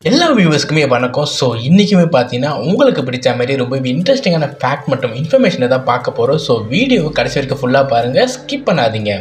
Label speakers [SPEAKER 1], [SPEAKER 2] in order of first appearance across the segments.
[SPEAKER 1] எல்லா வியூவர்ஸ்க்குமே வணக்கம் ஸோ இன்றைக்குமே பார்த்தீங்கன்னா உங்களுக்கு பிடிச்ச மாதிரி ரொம்ப இன்ட்ரெஸ்டிங்கான ஃபேக்ட் மற்றும் இன்ஃபர்மேஷனை தான் பார்க்க போகிறோம் ஸோ வீடியோ கடைசி வரைக்கும் ஃபுல்லாக பாருங்கள் ஸ்கிப் பண்ணாதீங்க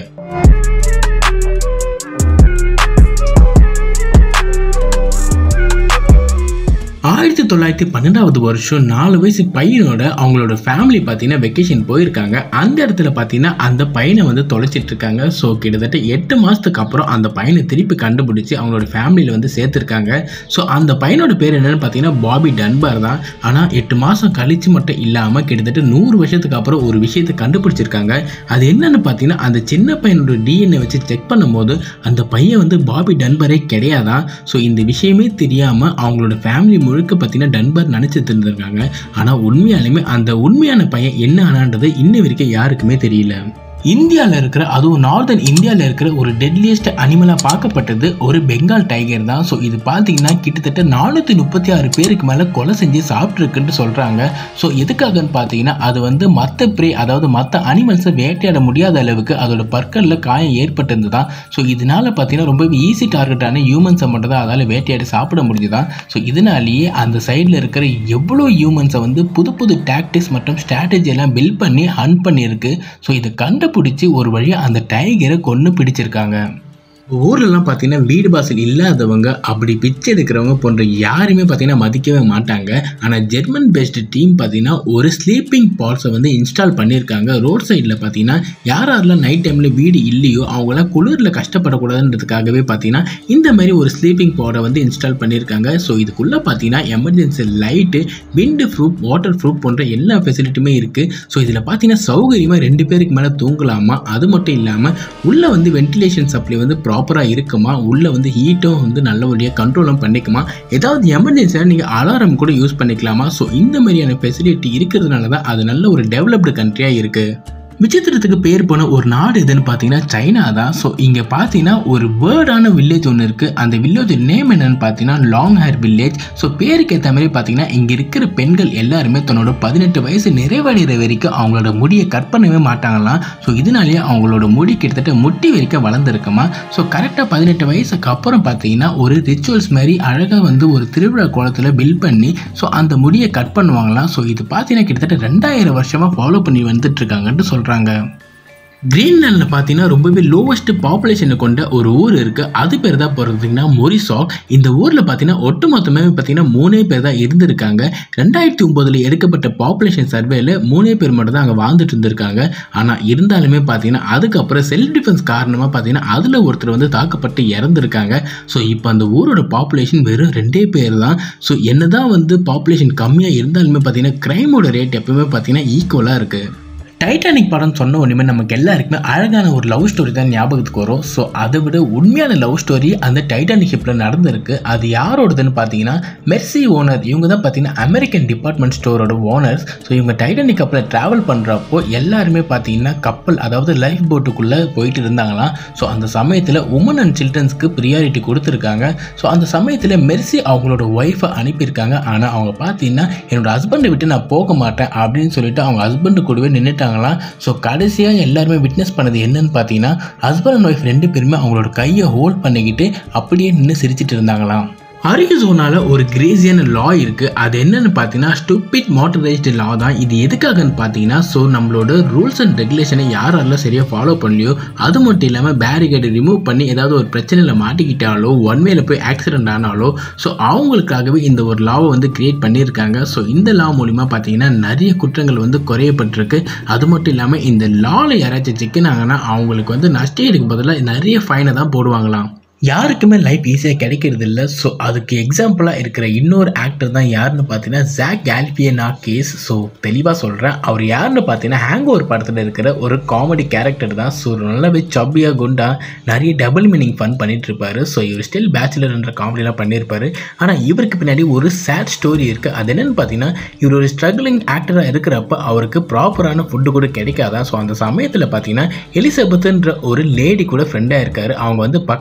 [SPEAKER 1] ஆயிரத்தி தொள்ளாயிரத்தி பன்னெண்டாவது வருஷம் நாலு வயசு பையனோட அவங்களோட ஃபேமிலி பார்த்தீங்கன்னா வெக்கேஷன் போயிருக்காங்க அந்த இடத்துல பார்த்தீங்கன்னா அந்த பையனை வந்து தொலைச்சிட்டு இருக்காங்க ஸோ கிட்டத்தட்ட எட்டு மாதத்துக்கு அப்புறம் அந்த பையனை திருப்பி கண்டுபிடிச்சி அவங்களோட ஃபேமிலியில் வந்து சேர்த்துருக்காங்க ஸோ அந்த பையனோட பேர் என்னன்னு பார்த்தீங்கன்னா பாபி டன்பார் தான் ஆனால் எட்டு மாதம் கழிச்சு மட்டும் இல்லாமல் கிட்டத்தட்ட நூறு வருஷத்துக்கு அப்புறம் ஒரு விஷயத்தை கண்டுபிடிச்சிருக்காங்க அது என்னன்னு பார்த்தீங்கன்னா அந்த சின்ன பையனோட டிஎன்ஏ வச்சு செக் பண்ணும்போது அந்த பையன் வந்து பாபி டன்பரே கிடையாதான் ஸோ இந்த விஷயமே தெரியாமல் அவங்களோட ஃபேமிலி முழுக்க பார்த்தீங்கன்னா டன்பர் நினச்சிட்டு இருந்திருக்காங்க ஆனால் உண்மையாலுமே அந்த உண்மையான பையன் என்ன ஆனான்றது இன்ன வரைக்கும் யாருக்குமே தெரியல இந்தியாவில் இருக்கிற அதுவும் நார்தர்ன் இந்தியாவில் இருக்கிற ஒரு டெட்லியஸ்ட் அனிமலாக பார்க்கப்பட்டது ஒரு பெங்கால் டைகர் தான் ஸோ இது பார்த்தீங்கன்னா கிட்டத்தட்ட நானூற்றி முப்பத்தி ஆறு பேருக்கு மேலே கொலை செஞ்சு சாப்பிட்ருக்குன்னு சொல்கிறாங்க ஸோ எதுக்காகன்னு பார்த்தீங்கன்னா அது வந்து மற்ற ப்ரே அதாவது மற்ற அனிமல்ஸை வேட்டையாட முடியாத அளவுக்கு அதோட பற்களில் காயம் ஏற்பட்டிருந்து தான் ஸோ இதனால பார்த்தீங்கன்னா ரொம்ப ஈஸி டார்கெட்டான ஹியூமன்ஸை மட்டும் தான் அதால் வேட்டையாடி சாப்பிட முடிஞ்சுதான் ஸோ இதனாலேயே அந்த சைடில் இருக்கிற எவ்வளோ ஹியூமன்ஸை வந்து புது புது டாக்டிக்ஸ் மற்றும் ஸ்ட்ராட்டஜி எல்லாம் பில்ட் பண்ணி ஹன் பண்ணியிருக்கு ஸோ இதை கண்டுபிடிச்சி ஒரு வழியாக அந்த டைகரை கொன்று பிடிச்சிருக்காங்க ஊர்லலாம் பார்த்தீங்கன்னா வீடு வாசல் இல்லாதவங்க அப்படி பிச்சை எடுக்கிறவங்க போன்ற யாருமே பார்த்தீங்கன்னா மதிக்கவே மாட்டாங்க ஆனால் ஜெர்மன் பேஸ்டு டீம் பார்த்தீங்கன்னா ஒரு ஸ்லீப்பிங் பாட்ஸை வந்து இன்ஸ்டால் பண்ணியிருக்காங்க ரோட் சைடில் பார்த்தீங்கன்னா யார் யாரெல்லாம் நைட் டைமில் வீடு இல்லையோ அவங்களாம் குளிரில் கஷ்டப்படக்கூடாதுன்றதுக்காகவே பார்த்தீங்கன்னா இந்த மாதிரி ஒரு ஸ்லீப்பிங் பாடை வந்து இன்ஸ்டால் பண்ணியிருக்காங்க ஸோ இதுக்குள்ளே பார்த்தீங்கன்னா emergency light windproof waterproof போன்ற எல்லா ஃபெசிலிட்டியுமே இருக்குது ஸோ இதில் பார்த்தீங்கன்னா சௌகரியமாக ரெண்டு பேருக்கு மேலே தூங்கலாமா அது மட்டும் இல்லாமல் உள்ளே வந்து வென்டிலேஷன் சப்ளை வந்து ப்ராப்பராக இருக்குமா உள்ளே வந்து ஹீட்டும் வந்து நல்லபடியாக கண்ட்ரோலும் பண்ணிக்குமா ஏதாவது எமர்ஜென்சியாக நீங்கள் அலாரம் கூட யூஸ் பண்ணிக்கலாமா ஸோ இந்த மாதிரியான ஃபெசிலிட்டி இருக்கிறதுனால தான் அது நல்ல ஒரு டெவலப்டு கண்ட்ரியாக இருக்குது விசித்திரத்துக்கு பேர் போன ஒரு நாடு எதுன்னு பார்த்தீங்கன்னா சைனா தான் ஸோ இங்கே பார்த்தீங்கன்னா ஒரு வேர்டான வில்லேஜ் ஒன்று இருக்குது அந்த வில்லேஜ் நேம் என்னன்னு பார்த்தீங்கன்னா லாங் ஹேர் வில்லேஜ் ஸோ பேருக்கு ஏற்ற மாதிரி பார்த்தீங்கன்னா இங்கே இருக்கிற பெண்கள் எல்லாருமே தன்னோட பதினெட்டு வயசு நிறைவடைகிற வரைக்கும் அவங்களோட முடியை கட் பண்ணவே மாட்டாங்களாம் ஸோ இதனாலேயே அவங்களோட முடி கிட்டத்தட்ட முட்டி வரைக்கும் வளர்ந்துருக்குமா ஸோ கரெக்டாக பதினெட்டு வயசுக்கு அப்புறம் பார்த்தீங்கன்னா ஒரு ரிச்சுவல்ஸ் மாதிரி அழகாக வந்து ஒரு திருவிழா கோலத்தில் பில்ட் பண்ணி ஸோ அந்த முடியை கட் பண்ணுவாங்களாம் ஸோ இது பார்த்தீங்கன்னா கிட்டத்தட்ட ரெண்டாயிரம் வருஷமாக ஃபாலோ பண்ணி வந்துட்டு இருக்காங்கன்ட்டு சொல்கிறாங்க கிரீன்லாண்டில் பார்த்தீங்கன்னா ரொம்பவே லோவஸ்ட் பாப்புலேஷனை கொண்ட ஒரு ஊர் இருக்குது அது பேர் தான் பார்த்தீங்கன்னா மொரிசாக் இந்த ஊரில் பார்த்தீங்கன்னா ஒட்டுமொத்தமே பார்த்தீங்கன்னா மூணே பேர் தான் இருந்திருக்காங்க ரெண்டாயிரத்தி ஒம்போதில் எடுக்கப்பட்ட பாப்புலேஷன் சர்வேல மூணே பேர் மட்டும் தான் அங்கே வாழ்ந்துட்டு இருந்திருக்காங்க ஆனால் இருந்தாலுமே பார்த்தீங்கன்னா அதுக்கப்புறம் செல்ஃப் டிஃபென்ஸ் காரணமாக பார்த்தீங்கன்னா அதில் ஒருத்தர் வந்து தாக்கப்பட்டு இறந்துருக்காங்க ஸோ இப்போ அந்த ஊரோட பாப்புலேஷன் வெறும் ரெண்டே பேர் தான் ஸோ என்னதான் வந்து பாப்புலேஷன் கம்மியாக இருந்தாலுமே பார்த்தீங்கன்னா க்ரைமோட ரேட் எப்பவுமே பார்த்தீங்கன்னா ஈக்குவலாக இருக்குது டைட்டானிக் படம் சொன்ன உடனே நமக்கு எல்லாருக்குமே அழகான ஒரு லவ் ஸ்டோரி தான் ஞாபகத்துக்கு வரும் ஸோ அதை விட உண்மையான லவ் ஸ்டோரி அந்த டைட்டானிக் ஷிப்பில் நடந்திருக்கு அது யாரோடதுன்னு பார்த்தீங்கன்னா மெர்சி ஓனர் இவங்க தான் பார்த்தீங்கன்னா அமெரிக்கன் டிபார்ட்மெண்ட் ஸ்டோரோட ஓனர்ஸ் ஸோ இவங்க டைட்டானிக் கப்பலில் ட்ராவல் பண்ணுறப்போ எல்லாருமே பார்த்தீங்கன்னா கப்பல் அதாவது லைஃப் போட்டுக்குள்ளே போயிட்டு இருந்தாங்களாம் ஸோ அந்த சமயத்தில் உமன் அண்ட் சில்ட்ரன்ஸ்க்கு ப்ரியாரிட்டி கொடுத்துருக்காங்க ஸோ அந்த சமயத்தில் மெர்சி அவங்களோட ஒய்ஃபை அனுப்பியிருக்காங்க ஆனால் அவங்க பார்த்தீங்கன்னா என்னோட ஹஸ்பண்டை விட்டு நான் போக மாட்டேன் அப்படின்னு சொல்லிட்டு அவங்க ஹஸ்பண்டு கூடவே நின்றுட்டாங்க இருக்காங்களாம் ஸோ கடைசியாக எல்லாருமே விட்னஸ் பண்ணது என்னன்னு பார்த்தீங்கன்னா ஹஸ்பண்ட் அண்ட் ஒய்ஃப் ரெண்டு பேருமே அவங்களோட கையை ஹோல்ட் பண்ணிக்கிட்டு அப்படியே நின்று சிரிச்சிட்டு இருந்தாங்களாம் அரிசோனால ஒரு கிரேசியான லா இருக்குது அது என்னன்னு பார்த்தீங்கன்னா ஸ்டூபிட் மோட்டரைஸ்டு லா தான் இது எதுக்காகன்னு பார்த்தீங்கன்னா ஸோ நம்மளோட ரூல்ஸ் அண்ட் ரெகுலேஷனை யாரெல்லாம் சரியாக ஃபாலோ பண்ணலையோ அது மட்டும் இல்லாமல் பேரிகேடு ரிமூவ் பண்ணி ஏதாவது ஒரு பிரச்சனையில் மாட்டிக்கிட்டாலோ ஒன் வேல போய் ஆக்சிடென்ட் ஆனாலோ ஸோ அவங்களுக்காகவே இந்த ஒரு லாவை வந்து கிரியேட் பண்ணியிருக்காங்க ஸோ இந்த லா மூலிமா பார்த்தீங்கன்னா நிறைய குற்றங்கள் வந்து குறையப்பட்டிருக்கு அது மட்டும் இல்லாமல் இந்த லாவில் யாராச்சும் சிக்கினாங்கன்னா அவங்களுக்கு வந்து நஷ்டம் எடுக்கும் பதிலாக நிறைய ஃபைனை தான் போடுவாங்களாம் யாருக்குமே லைஃப் ஈஸியாக கிடைக்கிறது இல்லை ஸோ அதுக்கு எக்ஸாம்பிளாக இருக்கிற இன்னொரு ஆக்டர் தான் யாருன்னு பார்த்தீங்கன்னா ஜாக் கேல்பியனா கேஸ் ஸோ தெளிவாக சொல்கிறேன் அவர் யாருன்னு பார்த்தீங்கன்னா ஹேங் ஓவர் படத்தில் இருக்கிற ஒரு காமெடி கேரக்டர் தான் ஸோ நல்லாவே சப்பியாக குண்டா நிறைய டபுள் மீனிங் ஃபன் பண்ணிட்டு இருப்பாரு ஸோ இவர் ஸ்டில் பேச்சுலர்ன்ற காமெடிலாம் பண்ணியிருப்பாரு ஆனால் இவருக்கு பின்னாடி ஒரு சேட் ஸ்டோரி இருக்குது அது என்னென்னு பார்த்தீங்கன்னா இவர் ஒரு ஸ்ட்ரகிளிங் ஆக்டராக இருக்கிறப்ப அவருக்கு ப்ராப்பரான ஃபுட்டு கூட கிடைக்காதான் ஸோ அந்த சமயத்தில் பார்த்தீங்கன்னா எலிசபெத்துன்ற ஒரு லேடி கூட ஃப்ரெண்டாக இருக்காரு அவங்க வந்து பக்கத்தில் இருக்கிற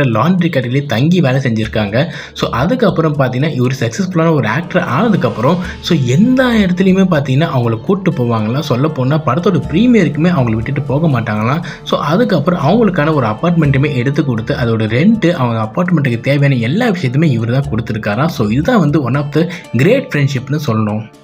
[SPEAKER 1] லாண்ட்ரி கடையிலே தங்கி வேலை செஞ்சுருக்காங்க ஸோ அதுக்கப்புறம் பார்த்தீங்கன்னா இவர் சக்ஸஸ்ஃபுல்லான ஒரு ஆக்டர் ஆனதுக்கப்புறம் ஸோ எந்த இடத்துலையுமே பார்த்தீங்கன்னா அவங்கள கூப்பிட்டு போவாங்களாம் சொல்ல போனால் படத்தோட ப்ரீமியருக்குமே அவங்கள விட்டுட்டு போக மாட்டாங்களாம் ஸோ அதுக்கப்புறம் அவங்களுக்கான ஒரு அப்பார்ட்மெண்ட்டுமே எடுத்து கொடுத்து அதோட ரெண்ட்டு அவங்க அப்பார்ட்மெண்ட்டுக்கு தேவையான எல்லா விஷயத்தையுமே இவர் தான் கொடுத்துருக்காராம் ஸோ இதுதான் வந்து ஒன் ஆஃப் த கிரேட் ஃப்ரெண்ட்ஷிப்னு சொல்லணும்